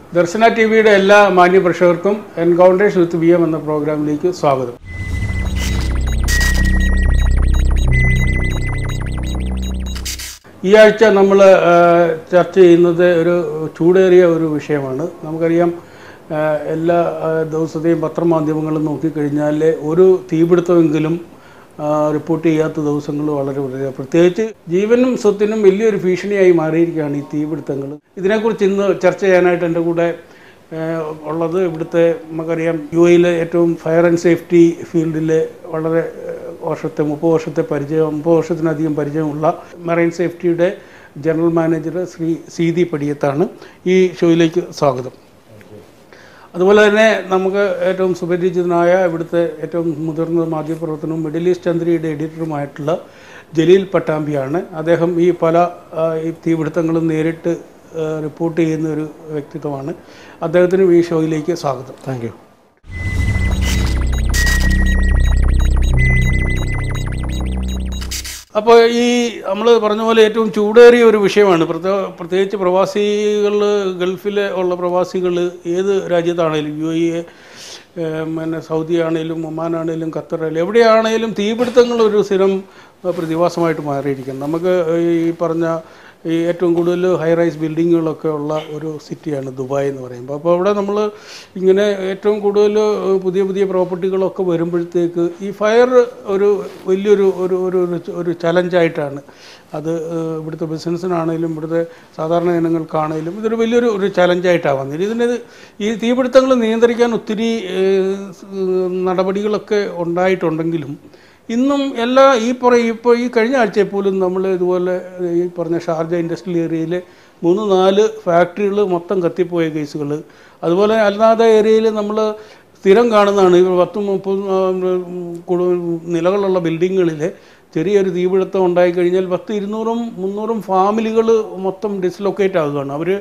ദർശന T വിയുടെ എല്ലാ മാന്യ പ്രേക്ഷകർക്കും എൻകൗണ്ടേഴ്സ് വിത്ത് ബി എം എന്ന പ്രോഗ്രാമിലേക്ക് സ്വാഗതം ഈ ആഴ്ച നമ്മൾ ചർച്ച ചെയ്യുന്നത് ഒരു ചൂടേറിയ ഒരു വിഷയമാണ് നമുക്കറിയാം ആ, എല്ലാ ആ, ദിവസത്തെയും പത്രമാധ്യമങ്ങളും നോക്കിക്കഴിഞ്ഞാൽ ഒരു തീപിടുത്തമെങ്കിലും ആ, റിപ്പോർട്ട് ചെയ്യാത്ത ദിവസങ്ങൾ വളരെ വളരെ പ്രത്യേകിച്ച് ജീവനും സ്വത്തിനും വലിയൊരു ഭീഷണിയായി മാറിയിരിക്കുകയാണ് ഈ തീപിടുത്തങ്ങൾ ഇതിനെക്കുറിച്ച് ഇന്ന് ചർച്ച ചെയ്യാനായിട്ട് എൻ്റെ കൂടെ ഏഹ് ഉള്ളത് ഇവിടുത്തെ നമുക്കറിയാം യു എയിലെ ഏറ്റവും ഫയർ ആൻഡ് സേഫ്റ്റി ഫീൽഡിൽ വളരെ ഏഹ് വർഷത്തെ മുപ്പത് വർഷത്തെ പരിചയം മുപ്പത് വർഷത്തിനധികം പരിചയമുള്ള മറൈൻ സേഫ്റ്റിയുടെ ജനറൽ മാനേജർ ശ്രീ സീതി പടിയത്താണ് ഈ ഷോയിലേക്ക് സ്വാഗതം അതുപോലെ തന്നെ നമുക്ക് ഏറ്റവും സുപരിചിതനായ ഇവിടുത്തെ ഏറ്റവും മുതിർന്ന മാധ്യമപ്രവർത്തനവും മിഡിൽ ഈസ്റ്റ് ചന്ദ്രയുടെ എഡിറ്ററുമായിട്ടുള്ള ജലീൽ പട്ടാമ്പിയാണ് അദ്ദേഹം ഈ പല ആ, ഈ തീപിടുത്തങ്ങളും നേരിട്ട് ആ, റിപ്പോർട്ട് ചെയ്യുന്ന ഒരു വ്യക്തിത്വമാണ് അദ്ദേഹത്തിനും ഈ ഷോയിലേക്ക് സ്വാഗതം താങ്ക് യു അപ്പോൾ ഈ നമ്മൾ പറഞ്ഞ പോലെ ഏറ്റവും ചൂടേറിയ ഒരു വിഷയമാണ് പ്രത്യേക പ്രത്യേകിച്ച് പ്രവാസികൾ ഗൾഫിൽ ഉള്ള പ്രവാസികൾ ഏത് രാജ്യത്താണേലും യു എ പിന്നെ സൗദി ആണേലും ഒമാൻ ആണേലും ഖത്തർ ആണേലും എവിടെയാണേലും തീപിടുത്തങ്ങൾ ഒരു സ്ഥിരം ഏഹ്, പ്രതിഭാസമായിട്ട് മാറിയിരിക്കുന്നു നമുക്ക് ഈ പറഞ്ഞ ഈ ഏറ്റവും കൂടുതൽ ഹൈ റൈസ് ബിൽഡിങ്ങുകളൊക്കെ ഉള്ള ഒരു സിറ്റിയാണ് ദുബായ് എന്ന് പറയുമ്പോൾ അപ്പോൾ അവിടെ നമ്മൾ ഇങ്ങനെ ഏറ്റവും കൂടുതൽ പുതിയ പുതിയ പ്രോപ്പർട്ടികളൊക്കെ വരുമ്പോഴത്തേക്ക് ഈ ഫയർ ഒരു വലിയൊരു ഒരു ഒരു ഒരു- ഒരു ചലഞ്ചായിട്ടാണ് അത് ഏഹ്, ഇവിടുത്തെ ബിസിനസ്സിനാണേലും ഇവിടുത്തെ സാധാരണ ജനങ്ങൾക്കാണേലും ഇതൊരു വലിയൊരു ഒരു ചലഞ്ചായിട്ടാണ് വന്നത് ഇതിന് ഈ തീപിടുത്തങ്ങൾ നിയന്ത്രിക്കാൻ ഒത്തിരി ഏഹ്, സ് നടപടികളൊക്കെ ഉണ്ടായിട്ടുണ്ടെങ്കിലും ഇന്നും എല്ലാ ഈ പറ ഇപ്പോൾ ഈ കഴിഞ്ഞ ആഴ്ചയിൽ പോലും നമ്മൾ ഇതുപോലെ ഈ പറഞ്ഞ ഷാർജ ഇൻഡസ്ട്രിയൽ ഏരിയയിൽ മൂന്ന് നാല് ഫാക്ടറികൾ മൊത്തം കത്തിപ്പോയ കേസുകൾ അതുപോലെ അല്ലാതെ ഏരിയയിൽ നമ്മൾ സ്ഥിരം കാണുന്നതാണ് ഈ പത്ത് മുപ്പത് കുടു- നിലകളുള്ള ബിൽഡിങ്ങുകളിൽ ചെറിയൊരു തീപിടുത്തം ഉണ്ടായി കഴിഞ്ഞാൽ പത്ത് ഇരുന്നൂറും മുന്നൂറും ഫാമിലികൾ മൊത്തം ഡിസ്ലൊക്കേറ്റ് ആകുകയാണ് അവർ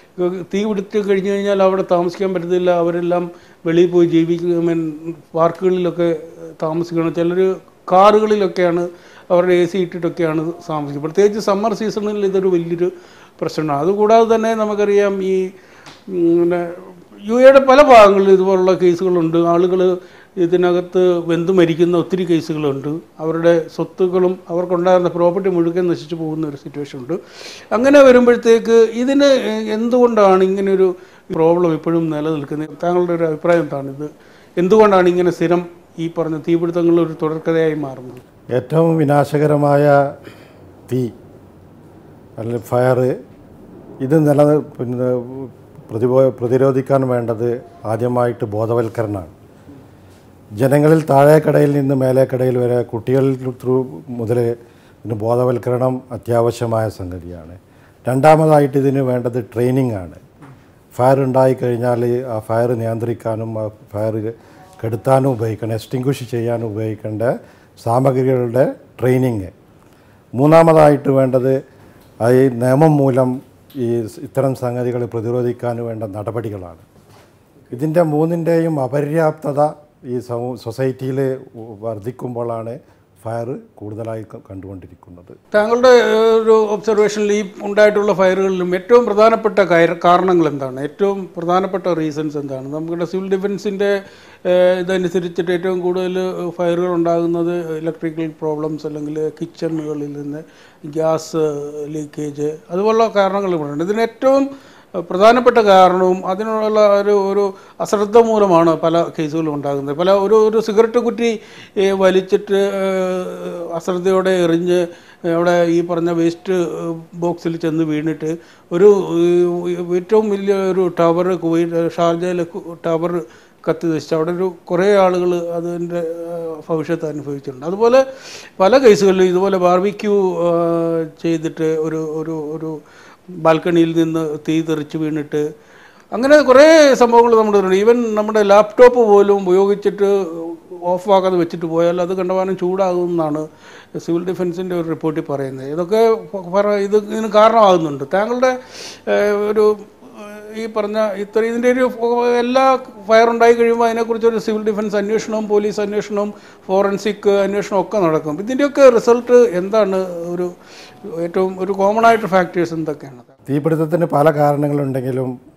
തീ പിടിച്ച് കഴിഞ്ഞ് കഴിഞ്ഞാൽ അവിടെ താമസിക്കാൻ പറ്റത്തില്ല അവരെല്ലാം വെളിയിൽ പോയി ജീവിക്കും മീൻ പാർക്കുകളിലൊക്കെ താമസിക്കണം ചിലർ കാറുകളിലൊക്കെയാണ് അവരുടെ എ സി ഇട്ടിട്ടൊക്കെയാണ് താമസിക്കുന്നത് പ്രത്യേകിച്ച് സമ്മർ സീസണിൽ ഇതൊരു വലിയൊരു പ്രശ്നമാണ് അതുകൂടാതെ തന്നെ നമുക്കറിയാം ഈ ഉം, പിന്നെ യു എയുടെ പല ഭാഗങ്ങളിലും ഇതുപോലുള്ള കേസുകളുണ്ട് ആളുകൾ ഇതിനകത്ത് വെന്ത് മരിക്കുന്ന ഒത്തിരി കേസുകളുണ്ട് അവരുടെ സ്വത്തുക്കളും അവർക്കുണ്ടായിരുന്ന പ്രോപ്പർട്ടി മുഴുവൻ നശിച്ചു പോകുന്ന ഒരു സിറ്റുവേഷൻ ഉണ്ട് അങ്ങനെ വരുമ്പോഴത്തേക്ക് ഇതിന് എന്തുകൊണ്ടാണ് ഇങ്ങനൊരു പ്രോബ്ലം ഇപ്പോഴും നിലനിൽക്കുന്നത് താങ്കളുടെ ഒരു അഭിപ്രായം എന്താണ് ഇത് എന്തുകൊണ്ടാണ് ഇങ്ങനെ സ്ഥിരം ഈ പറഞ്ഞ തീപിടുത്തങ്ങൾ ഒരു തുടർക്കഥയായി മാറുന്നത് ഏറ്റവും വിനാശകരമായ തീ അല്ലെങ്കിൽ ഫയർ ഇത് നില പിന്നെ പ്രതിപോ പ്രതിരോധിക്കാൻ വേണ്ടത് ആദ്യമായിട്ട് ബോധവൽക്കരണമാണ് ജനങ്ങളിൽ താഴേക്കടയിൽ നിന്ന് മേലേക്കടയിൽ വരെ കുട്ടികളിൽ ത്രൂ മുതൽ ഇതിന് ബോധവൽക്കരണം അത്യാവശ്യമായ സംഗതിയാണ് രണ്ടാമതായിട്ട് ഇതിന് വേണ്ടത് ട്രെയിനിങ് ആണ് ഫയർ ഉണ്ടായിക്കഴിഞ്ഞാൽ ആ ഫയർ നിയന്ത്രിക്കാനും ആ ഫയർ കെടുത്താനും ഉപയോഗിക്കണം എക്സ്റ്റിങ്ക്വിഷ് ചെയ്യാനും ഉപയോഗിക്കേണ്ട സാമഗ്രികളുടെ ട്രെയിനിങ് മൂന്നാമതായിട്ട് വേണ്ടത് ആ ഈ നിയമം മൂലം ഈ ഇത്തരം സംഗതികൾ പ്രതിരോധിക്കാൻ വേണ്ട നടപടികളാണ് ഇതിൻ്റെ മൂന്നിൻ്റെയും അപര്യാപ്തത ഈ സമൂ സൊസൈറ്റിയിൽ വർദ്ധിക്കുമ്പോഴാണ് ഫയർ കൂടുതലായി ക- കണ്ടുകൊണ്ടിരിക്കുന്നത് താങ്കളുടെ ഏഹ്, ഒരു ഒബ്സർവേഷനിൽ ഈ ഉണ്ടായിട്ടുള്ള ഫയറുകളിലും ഏറ്റവും പ്രധാനപ്പെട്ട കയർ- കാരണങ്ങൾ എന്താണ് ഏറ്റവും പ്രധാനപ്പെട്ട റീസൺസ് എന്താണ് നമ്മുടെ സിവിൽ ഡിഫൻസിൻ്റെ ഇതനുസരിച്ചിട്ട് ഏറ്റവും കൂടുതൽ ഫയറുകൾ ഉണ്ടാകുന്നത് ഇലക്ട്രിക്കൽ പ്രോബ്ലംസ് അല്ലെങ്കിൽ കിച്ചണുകളിൽ നിന്ന് ഗ്യാസ് ലീക്കേജ് അതുപോലുള്ള കാരണങ്ങൾ ഇവിടെയുണ്ട് ഇതിന് ഏറ്റവും പ്രധാനപ്പെട്ട കാരണവും അതിനുള്ള ഒരു ഒരു അശ്രദ്ധ മൂലമാണ് പല കേസുകളും ഉണ്ടാകുന്നത് പല ഒരു ഒരു സിഗരറ്റ് കുറ്റി ഏ, വലിച്ചിട്ട് ഏ, അശ്രദ്ധയോടെ എറിഞ്ഞ് അവിടെ ഈ പറഞ്ഞ വേസ്റ്റ് ബോക്സിൽ ചെന്ന് വീണിട്ട് ഒരു ഏ, ഏറ്റവും വലിയ ഒരു ടവർ കുവൈറ്റ് ഷാർജയിലെ ടവർ കത്തി നശിച്ചു അവിടെ ഒരു കുറേ ആളുകൾ അതിൻ്റെ ഭവിഷ്യത്ത് അനുഭവിച്ചിട്ടുണ്ട് അതുപോലെ പല കേസുകളിലും ഇതുപോലെ ബാർബിക്യൂ ചെയ്തിട്ട് ഒരു ഒരു ഒരു ബാൽക്കണിയിൽ നിന്ന് തീ തെറിച്ച് വീണിട്ട് അങ്ങനെ കുറേ സംഭവങ്ങൾ നമ്മുടെ കണ്ടിട്ടുണ്ട്. ഈവൻ നമ്മുടെ ലാപ്ടോപ്പ് പോലും ഉപയോഗിച്ചിട്ട് ഓഫ് ആക്കാതെ വെച്ചിട്ട് പോയാൽ അത് കണ്ടവാനും ചൂടാകും എന്നാണ് സിവിൽ ഡിഫൻസിൻ്റെ ഒരു റിപ്പോർട്ടിൽ പറയുന്നത് ഇതൊക്കെ പറ- ഇത് ഇതിന് കാരണമാകുന്നുണ്ട് താങ്കളുടെ ഏഹ്, ഒരു ഏഹ്, ഈ പറഞ്ഞ ഇത്ര ഇതിൻ്റെ ഒരു എല്ലാ ഫയർ ഉണ്ടായി കഴിയുമ്പോൾ അതിനെക്കുറിച്ച് ഒരു സിവിൽ ഡിഫൻസ് അന്വേഷണവും പോലീസ് അന്വേഷണവും ഫോറൻസിക് അന്വേഷണവും ഒക്കെ നടക്കും ഇതിൻ്റെയൊക്കെ റിസൾട്ട് എന്താണ് ഒരു ഏറ്റവും ഒരു കോമൺ ആയിട്ട് ഫാക്ടേഴ്സ് എന്തൊക്കെയാണ് തീപിടുത്തത്തിന് പല കാരണങ്ങളുണ്ടെങ്കിലും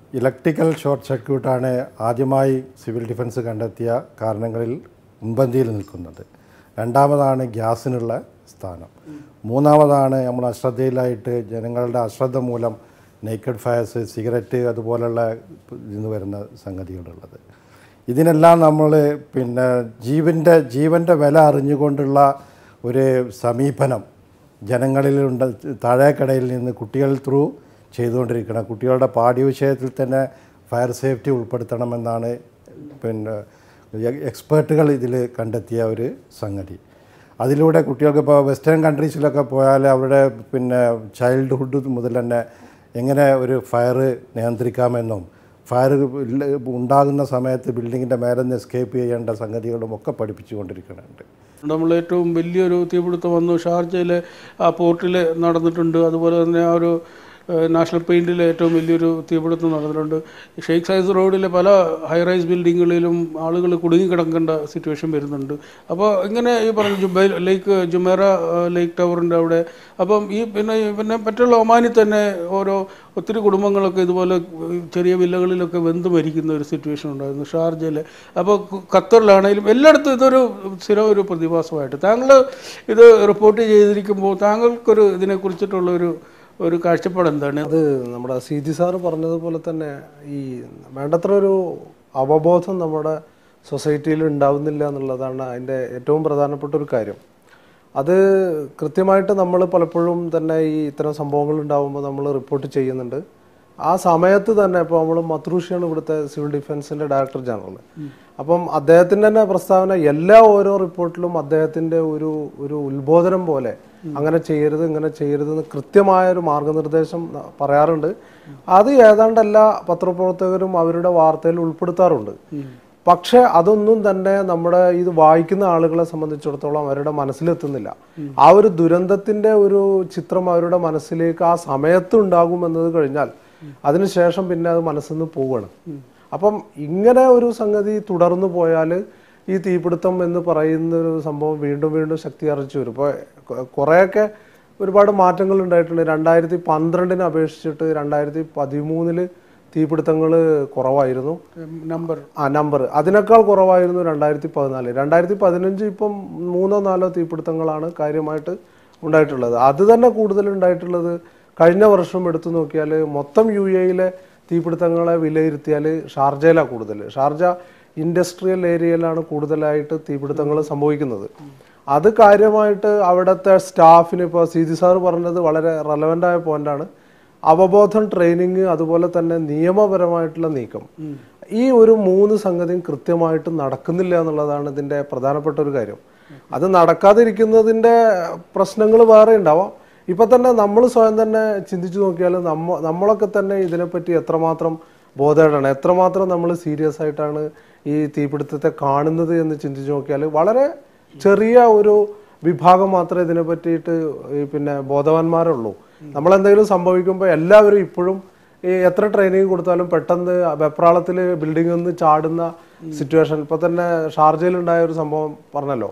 ഇലക്ട്രിക്കൽ ഷോർട്ട് സർക്യൂട്ടാണ് ആദ്യമായി സിവിൽ ഡിഫൻസ് കണ്ടെത്തിയ കാരണങ്ങളിൽ മുൻപന്തിയിൽ നിൽക്കുന്നത് രണ്ടാമതാണ് ഗ്യാസിനുള്ള സ്ഥാനം മൂന്നാമതാണ് നമ്മൾ അശ്രദ്ധയിലായിട്ട് ജനങ്ങളുടെ അശ്രദ്ധ മൂലം നേക്കഡ് ഫയർസ് സിഗരറ്റ് അതുപോലുള്ള ഇന്ന് വരുന്ന സംഗതികളുള്ളത് ഇതിനെല്ലാം നമ്മൾ പിന്നെ ജീവൻ്റെ ജീവൻ്റെ വില അറിഞ്ഞുകൊണ്ടുള്ള ഒരു സമീപനം ജനങ്ങളിലുണ്ട് താഴേക്കടയിൽ നിന്ന് കുട്ടികൾ ത്രൂ ചെയ്തുകൊണ്ടിരിക്കണം കുട്ടികളുടെ പാഠ്യവിഷയത്തിൽ തന്നെ ഫയർ സേഫ്റ്റി ഉൾപ്പെടുത്തണമെന്നാണ് പിന്നെ എക്സ്പേർട്ടുകൾ ഇതിൽ കണ്ടെത്തിയ ഒരു സംഗതി അതിലൂടെ കുട്ടികൾക്ക് ഇപ്പോൾ വെസ്റ്റേൺ കൺട്രീസിലൊക്കെ പോയാൽ അവരുടെ പിന്നെ ചൈൽഡ്ഹുഡ് മുതൽ തന്നെ എങ്ങനെ ഒരു ഫയർ നിയന്ത്രിക്കാമെന്നും ഫയർ ഉണ്ടാകുന്ന സമയത്ത് ബിൽഡിങ്ങിൻ്റെ മേലെ നിന്ന് എസ്കേപ്പ് ചെയ്യേണ്ട സംഗതികളും ഒക്കെ പഠിപ്പിച്ചുകൊണ്ടിരിക്കുന്നുണ്ട് നമ്മൾ ഏറ്റവും വലിയൊരു തീപിടുത്തം വന്നു ഷാർജയിലെ ആ പോർട്ടിൽ നടന്നിട്ടുണ്ട് അതുപോലെ തന്നെ ആ ഒരു ഏഹ്, നാഷണൽ പെയിൻറ്റിലെ ഏറ്റവും വലിയൊരു തീപിടുത്തം നടന്നിട്ടുണ്ട് ഷെയ്ഖ് സൈസ് റോഡിലെ പല ഹൈറൈസ് ബിൽഡിങ്ങുകളിലും ആളുകൾ കുടുങ്ങിക്കിടക്കേണ്ട സിറ്റുവേഷൻ വരുന്നുണ്ട് അപ്പോൾ ഇങ്ങനെ ഈ പറഞ്ഞ ജുബൈ ലേക്ക് ജുമേറ ഏഹ്, ലേക്ക് ടവറിൻ്റെ അവിടെ അപ്പം ഈ പിന്നെ പിന്നെ മറ്റുള്ള ഒമാനിൽ തന്നെ ഓരോ ഒത്തിരി കുടുംബങ്ങളൊക്കെ ഇതുപോലെ ചെറിയ വില്ലകളിലൊക്കെ വെന്ത് മരിക്കുന്ന ഒരു സിറ്റുവേഷൻ ഉണ്ടായിരുന്നു ഷാർജയിൽ അപ്പോൾ ഖത്തറിലാണെങ്കിലും എല്ലായിടത്തും ഇതൊരു സ്ഥിരം ഒരു പ്രതിഭാസമായിട്ട് താങ്കൾ ഇത് റിപ്പോർട്ട് ചെയ്തിരിക്കുമ്പോൾ താങ്കൾക്കൊരു ഇതിനെക്കുറിച്ചിട്ടുള്ള ഒരു ഒരു കാഴ്ചപ്പാട് എന്താണ് അത് നമ്മുടെ സി ജി സാറ് പറഞ്ഞതുപോലെ തന്നെ ഈ വേണ്ടത്ര ഒരു അവബോധം നമ്മുടെ സൊസൈറ്റിയിൽ ഉണ്ടാവുന്നില്ല എന്നുള്ളതാണ് അതിൻ്റെ ഏറ്റവും പ്രധാനപ്പെട്ട ഒരു കാര്യം അത് കൃത്യമായിട്ട് നമ്മൾ പലപ്പോഴും തന്നെ ഈ ഇത്തരം സംഭവങ്ങൾ ഉണ്ടാകുമ്പോൾ നമ്മൾ റിപ്പോർട്ട് ചെയ്യുന്നുണ്ട് ആ സമയത്ത് തന്നെ ഇപ്പോൾ നമ്മൾ മത്രൂഷിയാണ് ഇവിടുത്തെ സിവിൽ ഡിഫൻസിൻ്റെ ഡയറക്ടർ ജനറൽ അപ്പം അദ്ദേഹത്തിൻ്റെ തന്നെ പ്രസ്താവന എല്ലാ ഓരോ റിപ്പോർട്ടിലും അദ്ദേഹത്തിൻ്റെ ഒരു ഒരു ഉത്ബോധനം പോലെ അങ്ങനെ ചെയ്യരുത് ഇങ്ങനെ ചെയ്യരുത് എന്ന് കൃത്യമായ ഒരു മാർഗനിർദ്ദേശം ന- പറയാറുണ്ട് അത് ഏതാണ്ട് എല്ലാ പത്രപ്രവർത്തകരും അവരുടെ വാർത്തയിൽ ഉൾപ്പെടുത്താറുണ്ട് പക്ഷെ അതൊന്നും തന്നെ നമ്മുടെ ഇത് വായിക്കുന്ന ആളുകളെ സംബന്ധിച്ചിടത്തോളം അവരുടെ മനസ്സിലെത്തുന്നില്ല ആ ഒരു ദുരന്തത്തിന്റെ ഒരു ചിത്രം അവരുടെ മനസ്സിലേക്ക് ആ സമയത്ത് ഉണ്ടാകും എന്നത് കഴിഞ്ഞാൽ അതിനുശേഷം പിന്നെ അത് മനസ്സിൽ നിന്ന് പോവുകയാണ് അപ്പം ഇങ്ങനെ ഒരു സംഗതി തുടർന്നു പോയാൽ ഈ തീപിടുത്തം എന്ന് പറയുന്ന ഒരു സംഭവം വീണ്ടും വീണ്ടും ശക്തി ആർജിച്ചു വരും ഇപ്പോൾ കുറേയൊക്കെ ഒരുപാട് മാറ്റങ്ങൾ ഉണ്ടായിട്ടുണ്ട് രണ്ടായിരത്തി പന്ത്രണ്ടിനെ അപേക്ഷിച്ചിട്ട് രണ്ടായിരത്തി പതിമൂന്നില് തീപിടുത്തങ്ങൾ കുറവായിരുന്നു നമ്പർ ആ നമ്പർ അതിനേക്കാൾ കുറവായിരുന്നു രണ്ടായിരത്തി പതിനാല് രണ്ടായിരത്തി പതിനഞ്ച് ഇപ്പം മൂന്നോ നാലോ തീപിടുത്തങ്ങളാണ് കാര്യമായിട്ട് ഉണ്ടായിട്ടുള്ളത് അത് തന്നെ കൂടുതൽ ഉണ്ടായിട്ടുള്ളത് കഴിഞ്ഞ വർഷം എടുത്തു നോക്കിയാൽ മൊത്തം യു എയിലെ തീപിടുത്തങ്ങളെ വിലയിരുത്തിയാൽ ഷാർജയിലാണ് കൂടുതൽ ഷാർജ ഇൻഡസ്ട്രിയൽ ഏരിയയിലാണ് കൂടുതലായിട്ട് തീപിടുത്തങ്ങൾ സംഭവിക്കുന്നത് അത് കാര്യമായിട്ട് അവിടുത്തെ സ്റ്റാഫിന് ഇപ്പോൾ സി ജി സാർ പറഞ്ഞത് വളരെ റെലവൻ്റ് ആയ പോയിന്റാണ് അവബോധം ട്രെയിനിങ് അതുപോലെ തന്നെ നിയമപരമായിട്ടുള്ള നീക്കം ഈ ഒരു മൂന്ന് സംഗതിയും കൃത്യമായിട്ട് നടക്കുന്നില്ല എന്നുള്ളതാണ് ഇതിന്റെ പ്രധാനപ്പെട്ട ഒരു കാര്യം അത് നടക്കാതിരിക്കുന്നതിന്റെ പ്രശ്നങ്ങൾ വേറെ ഉണ്ടാവാം ഇപ്പൊ തന്നെ നമ്മൾ സ്വയം തന്നെ ചിന്തിച്ചു നോക്കിയാൽ നമ്മ നമ്മളൊക്കെ തന്നെ ഇതിനെപ്പറ്റി എത്രമാത്രം ബോധേടാണ് എത്രമാത്രം നമ്മൾ സീരിയസ് ആയിട്ടാണ് ഈ തീപിടുത്തത്തെ കാണുന്നത് എന്ന് ചിന്തിച്ചു നോക്കിയാൽ വളരെ ചെറിയ ഒരു വിഭാഗം മാത്രമേ ഇതിനെ പറ്റിയിട്ട് ഈ പിന്നെ ബോധവാന്മാരുള്ളൂ നമ്മൾ എന്തെങ്കിലും സംഭവിക്കുമ്പോൾ എല്ലാവരും ഇപ്പോഴും ഈ എത്ര ട്രെയിനിങ് കൊടുത്താലും പെട്ടെന്ന് വെപ്രാളത്തിൽ ബിൽഡിംഗ് നിന്ന് ചാടുന്ന സിറ്റുവേഷൻ ഇപ്പൊ തന്നെ ഷാർജയിൽ ഉണ്ടായ ഒരു സംഭവം പറഞ്ഞല്ലോ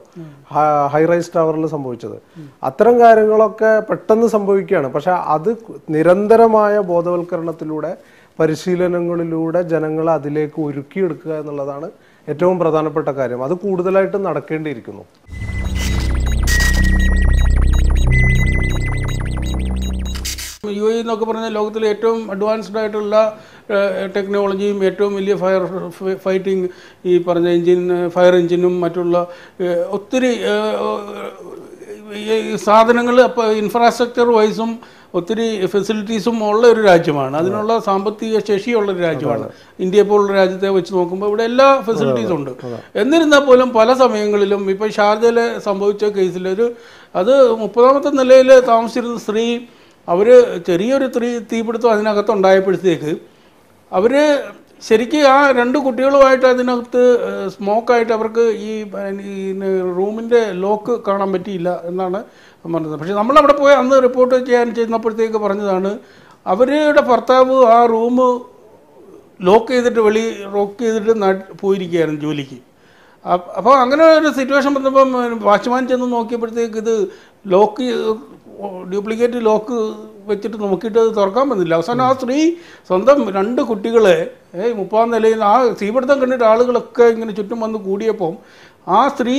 ഹൈ റൈസ് ടവറിൽ സംഭവിച്ചത് അത്തരം കാര്യങ്ങളൊക്കെ പെട്ടെന്ന് സംഭവിക്കുകയാണ് പക്ഷെ അത് നിരന്തരമായ ബോധവൽക്കരണത്തിലൂടെ പരിശീലനങ്ങളിലൂടെ ജനങ്ങളെ അതിലേക്ക് ഒരുക്കിയെടുക്കുക എന്നുള്ളതാണ് ഏറ്റവും പ്രധാനപ്പെട്ട കാര്യം അത് കൂടുതലായിട്ട് നടക്കേണ്ടിയിരിക്കുന്നു യു എ എന്നൊക്കെ പറഞ്ഞാൽ ലോകത്തിലെ ഏറ്റവും അഡ്വാൻസ്ഡ് ആയിട്ടുള്ള ഏഹ്, ടെക്നോളജിയും ഏറ്റവും വലിയ ഫയർ ഫൈറ്റിംഗ് ഈ പറഞ്ഞ എഞ്ചിൻ ഫയർ എഞ്ചിനും മറ്റുള്ള ഏഹ്, ഒത്തിരി സാധനങ്ങൾ അപ്പോൾ ഇൻഫ്രാസ്ട്രക്ചർ വൈസും ഒത്തിരി ഫെസിലിറ്റീസും ഉള്ള ഒരു രാജ്യമാണ് അതിനുള്ള സാമ്പത്തിക ശേഷിയുള്ള ഒരു രാജ്യമാണ് ഇന്ത്യയെ പോലുള്ള രാജ്യത്തെ വെച്ച് നോക്കുമ്പോൾ ഇവിടെ എല്ലാ ഫെസിലിറ്റീസും ഉണ്ട് എന്നിരുന്നാൽ പോലും പല സമയങ്ങളിലും ഇപ്പോൾ ഷാർജയിൽ സംഭവിച്ച കേസിൽ ഒരു അത് മുപ്പതാമത്തെ നിലയിൽ താമസിച്ചിരുന്ന സ്ത്രീ അവർ ചെറിയൊരു തീ തീപിടുത്തം അതിനകത്ത് ഉണ്ടായപ്പോഴത്തേക്ക് അവർ ശരിക്കും ആ രണ്ട് കുട്ടികളുമായിട്ട് അതിനകത്ത് സ്മോക്കായിട്ട് അവർക്ക് ഈ ഈ റൂമിൻ്റെ ലോക്ക് കാണാൻ പറ്റിയില്ല എന്നാണ് പറഞ്ഞത് പക്ഷേ നമ്മളവിടെ പോയി അന്ന് റിപ്പോർട്ട് ചെയ്യാൻ ചെന്നപ്പോഴത്തേക്ക് പറഞ്ഞതാണ് അവരുടെ ഭർത്താവ് ആ റൂം ലോക്ക് ചെയ്തിട്ട് വെളി ലോക്ക് ചെയ്തിട്ട് നാട്ട് പോയിരിക്കുകയായിരുന്നു ജോലിക്ക് അപ്പോൾ അങ്ങനെ ഒരു സിറ്റുവേഷൻ വന്നപ്പം വാച്ച്മാൻ ചെന്ന് നോക്കിയപ്പോഴത്തേക്ക് ഇത് ലോക്ക് ഡ്യൂപ്ലിക്കേറ്റ് ലോക്ക് വെച്ചിട്ട് നോക്കിയിട്ട് അത് തുറക്കാൻ പറ്റില്ല അവസാനം ആ സ്ത്രീ സ്വന്തം രണ്ട് കുട്ടികളെ ഏയ് മുപ്പാം നിലയിൽ ആ തീപിടുത്തം കണ്ടിട്ട് ആളുകളൊക്കെ ഇങ്ങനെ ചുറ്റും വന്ന് കൂടിയപ്പം ആ സ്ത്രീ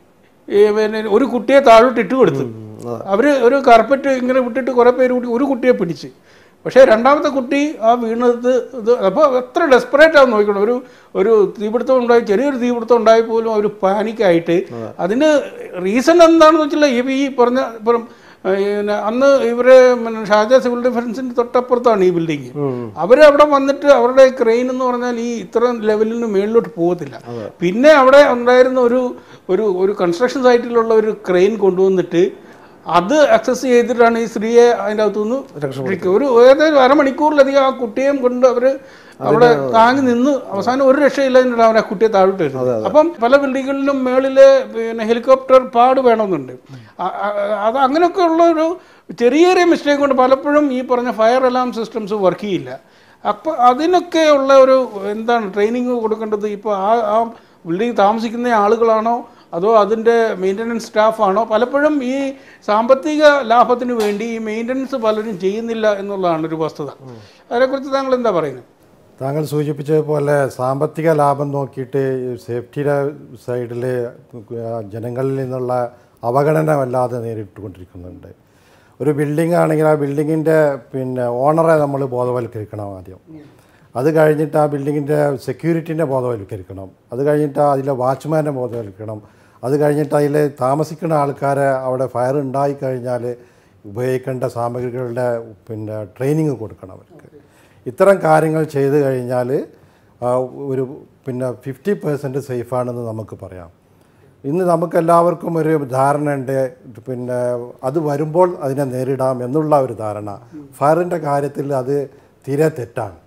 ഏ, പിന്നെ ഒരു കുട്ടിയെ താഴോട്ട് ഇട്ട് കൊടുത്തു അവർ ഒരു കാർപ്പറ്റ് ഇങ്ങനെ വിട്ടിട്ട് കുറേ പേര് കൂടി ഒരു കുട്ടിയെ പിടിച്ച് പക്ഷേ രണ്ടാമത്തെ കുട്ടി ആ വീണത് ഇത് അപ്പോൾ എത്ര ഡെസ്പറേറ്റ് ആണെന്ന് നോക്കണം ഒരു ഒരു തീപിടുത്തം ഉണ്ടായി ചെറിയൊരു തീപിടുത്തം ഉണ്ടായി പോലും അവർ പാനിക്കായിട്ട് അതിന് റീസൺ എന്താണെന്ന് വെച്ചാൽ ഈ ഈ പറഞ്ഞ ഇപ്പം പിന്നെ അന്ന് ഇവര് പിന്നെ ഷാജ സിവിൽ ഡിഫൻസിന്റെ തൊട്ടപ്പുറത്താണ് ഈ ബിൽഡിംഗ് അവർ അവിടെ വന്നിട്ട് അവരുടെ ക്രെയിൻ എന്ന് പറഞ്ഞാൽ ഈ ഇത്ര ലെവലിൽ നിന്ന് മേളിലോട്ട് പോകത്തില്ല പിന്നെ അവിടെ ഉണ്ടായിരുന്ന ഒരു ഒരു ഒരു കൺസ്ട്രക്ഷൻ സൈറ്റിലുള്ള ഒരു ക്രെയിൻ കൊണ്ടുവന്നിട്ട് അത് അക്സസ് ചെയ്തിട്ടാണ് ഈ സ്ത്രീയെ അതിൻ്റെ അകത്തുനിന്ന് രക്ഷിക്കുക ഒരു ഏതായാലും അരമണിക്കൂറിലധികം ആ കുട്ടിയെയും കൊണ്ട് അവര് അവിടെ താങ്ങി നിന്ന് അവസാനം ഒരു രക്ഷയില്ല എന്നിട്ട് അവർ ആ കുട്ടിയെ താഴോട്ട് വരുന്നത് അപ്പം പല ബിൽഡിങ്ങുകളിലും മേളില് പിന്നെ ഹെലികോപ്റ്റർ പാട് വേണമെന്നുണ്ട് ആ- ആ- അത് അങ്ങനെയൊക്കെ ഉള്ള ഒരു ചെറിയ ചെറിയ മിസ്റ്റേക്ക് കൊണ്ട് പലപ്പോഴും ഈ പറഞ്ഞ ഫയർ അലാം സിസ്റ്റംസ് വർക്ക് ചെയ്യില്ല അപ്പോൾ അതിനൊക്കെ ഉള്ള ഒരു എന്താണ് ട്രെയിനിങ് കൊടുക്കേണ്ടത് ഇപ്പോൾ ആ ആ ബിൽഡിംഗ് താമസിക്കുന്ന ആളുകളാണോ അതോ അതിൻ്റെ മെയിൻ്റനൻസ് സ്റ്റാഫാണോ പലപ്പോഴും ഈ സാമ്പത്തിക ലാഭത്തിന് വേണ്ടി ഈ മെയിൻ്റനൻസ് പലരും ചെയ്യുന്നില്ല എന്നുള്ളതാണ് ഒരു വസ്തുത അതിനെക്കുറിച്ച് താങ്കൾ എന്താ പറയുന്നത് താങ്കൾ സൂചിപ്പിച്ചതുപോലെ സാമ്പത്തിക ലാഭം നോക്കിയിട്ട് സേഫ്റ്റിയുടെ സൈഡിൽ ജനങ്ങളിൽ നിന്നുള്ള അവഗണന വല്ലാതെ നേരിട്ടുകൊണ്ടിരിക്കുന്നുണ്ട് ഒരു ബിൽഡിംഗ് ആണെങ്കിൽ ആ ബിൽഡിങ്ങിൻ്റെ പിന്നെ ഓണറെ നമ്മൾ ബോധവൽക്കരിക്കണം ആദ്യം അത് കഴിഞ്ഞിട്ട് ആ ബിൽഡിങ്ങിൻ്റെ സെക്യൂരിറ്റിൻ്റെ ബോധവൽക്കരിക്കണം അത് കഴിഞ്ഞിട്ട് അതിലെ വാച്ച്മാനെ ബോധവൽക്കണം അത് കഴിഞ്ഞിട്ട് അതിൽ താമസിക്കുന്ന ആൾക്കാരെ അവിടെ ഫയർ ഉണ്ടായി കഴിഞ്ഞാൽ ഉപയോഗിക്കേണ്ട സാമഗ്രികളുടെ പിന്നെ ട്രെയിനിങ് കൊടുക്കണം അവർക്ക് ഇത്തരം കാര്യങ്ങൾ ചെയ്തു കഴിഞ്ഞാൽ ആ, ഒരു പിന്നെ ഫിഫ്റ്റി പെർസെൻറ്റ് സേഫാണെന്ന് നമുക്ക് പറയാം ഇന്ന് നമുക്കെല്ലാവർക്കും ഒരു ധാരണയുണ്ട് പിന്നെ അത് വരുമ്പോൾ അതിനെ നേരിടാം എന്നുള്ള ഒരു ധാരണ ഫയറിൻ്റെ കാര്യത്തിൽ അത് തീരെ തെറ്റാണ്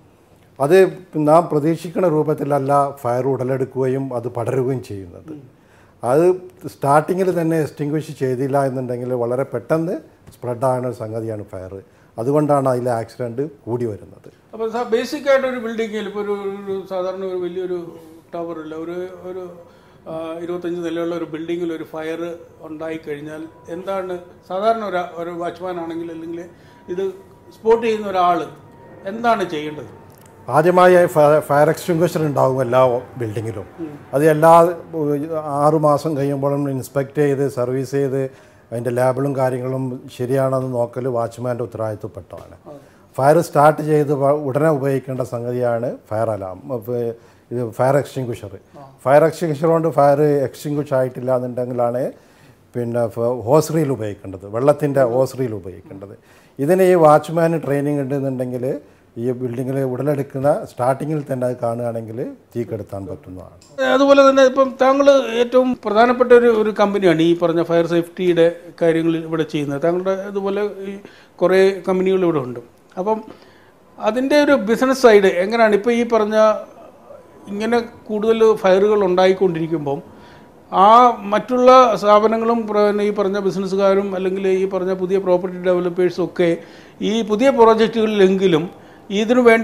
അത് നാം പ്രതീക്ഷിക്കുന്ന രൂപത്തിലല്ല ഫയർ ഉടലെടുക്കുകയും അത് പടരുകയും ചെയ്യുന്നത് അത് സ്റ്റാർട്ടിങ്ങിൽ തന്നെ എക്സ്റ്റിങ്വിഷ് ചെയ്തില്ല എന്നുണ്ടെങ്കിൽ വളരെ പെട്ടെന്ന് സ്പ്രെഡാകുന്ന ഒരു സംഗതിയാണ് ഫയർ അതുകൊണ്ടാണ് അതിലെ ആക്സിഡൻറ്റ് കൂടി വരുന്നത് അപ്പോൾ ബേസിക് ആയിട്ട് ഒരു ബിൽഡിങ്ങിൽ ഇപ്പോൾ ഒരു ഒരു സാധാരണ ഒരു വലിയൊരു ടവറില്ല ഒരു ഒരു ആ, ഇരുപത്തഞ്ച് നിലയുള്ള ഒരു ബിൽഡിങ്ങിൽ ഒരു ഫയർ ഉണ്ടായി കഴിഞ്ഞാൽ എന്താണ് സാധാരണ ഒരു ഒരു വാച്ച്മാൻ ആണെങ്കിൽ അല്ലെങ്കിൽ ഇത് സ്പോട്ട് ചെയ്യുന്ന ഒരാൾ എന്താണ് ചെയ്യേണ്ടത് ആദ്യമായി ഫ- ഫയർ എക്സ്റ്റിങ്വിഷർ ഉണ്ടാകും എല്ലാ ബിൽഡിങ്ങിലും അത് എല്ലാ ആറു മാസം കഴിയുമ്പോഴും ഇൻസ്പെക്ട് ചെയ്ത് സർവീസ് ചെയ്ത് അതിൻ്റെ ലേബിളും കാര്യങ്ങളും ശരിയാണെന്ന് നോക്കൽ വാച്ച്മാൻ്റെ ഉത്തരവാദിത്വപ്പെട്ടതാണ് ഫയർ സ്റ്റാർട്ട് ചെയ്ത് വ- ഉടനെ ഉപയോഗിക്കേണ്ട സംഗതിയാണ് ഫയർ അലാം ഫ- ഇത് ഫയർ എക്സ്റ്റിങ്വിഷർ ഫയർ എക്സ്റ്റിങ്വിഷർ കൊണ്ട് ഫയർ എക്സ്റ്റിങ്വിഷ് ആയിട്ടില്ല എന്നുണ്ടെങ്കിലാണ് പിന്നെ ഹോസ്റിയിൽ ഉപയോഗിക്കേണ്ടത് വെള്ളത്തിൻ്റെ ഹോസ്റിയിൽ ഉപയോഗിക്കേണ്ടത് ഇതിന് ഈ വാച്ച്മാന് ട്രെയിനിങ് ഉണ്ടെന്നുണ്ടെങ്കിൽ ഈ ബിൽഡിങ്ങിൽ ഉടലെടുക്കുന്ന സ്റ്റാർട്ടിങ്ങിൽ തന്നെ അത് കാണുകയാണെങ്കിൽ തീ കെടുത്താൻ പറ്റുന്നതാണ് അതുപോലെ തന്നെ ഇപ്പം താങ്കൾ ഏറ്റവും പ്രധാനപ്പെട്ട ഒരു ഒരു കമ്പനിയാണ് ഈ പറഞ്ഞ ഫയർ സേഫ്റ്റിയുടെ കാര്യങ്ങൾ ഇവിടെ ചെയ്യുന്നത് താങ്കളുടെ ഇതുപോലെ ഈ കുറേ കമ്പനികൾ ഇവിടെ ഉണ്ട് അപ്പം അതിൻ്റെ ഒരു ബിസിനസ് സൈഡ് എങ്ങനെയാണ് ഇപ്പോൾ ഈ പറഞ്ഞ ഇങ്ങനെ കൂടുതൽ ഫയറുകൾ ഉണ്ടായിക്കൊണ്ടിരിക്കുമ്പം ആ മറ്റുള്ള സ്ഥാപനങ്ങളും പിന്നെ ഈ പറഞ്ഞ ബിസിനസ്സുകാരും അല്ലെങ്കിൽ ഈ പറഞ്ഞ പുതിയ പ്രോപ്പർട്ടി ഡെവലപ്പേഴ്സും ഒക്കെ ഈ പുതിയ പ്രോജക്റ്റുകളിലെങ്കിലും ഇതിനു വേണ്ട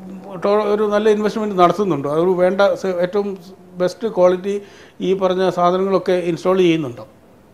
ടോ- ഒരു നല്ല ഇൻവെസ്റ്റ്മെൻറ്റ് നടത്തുന്നുണ്ടോ അത് വേണ്ട സ- ഏറ്റവും ബെസ്റ്റ് ക്വാളിറ്റി ഈ പറഞ്ഞ സാധനങ്ങളൊക്കെ ഇൻസ്റ്റാൾ ചെയ്യുന്നുണ്ടോ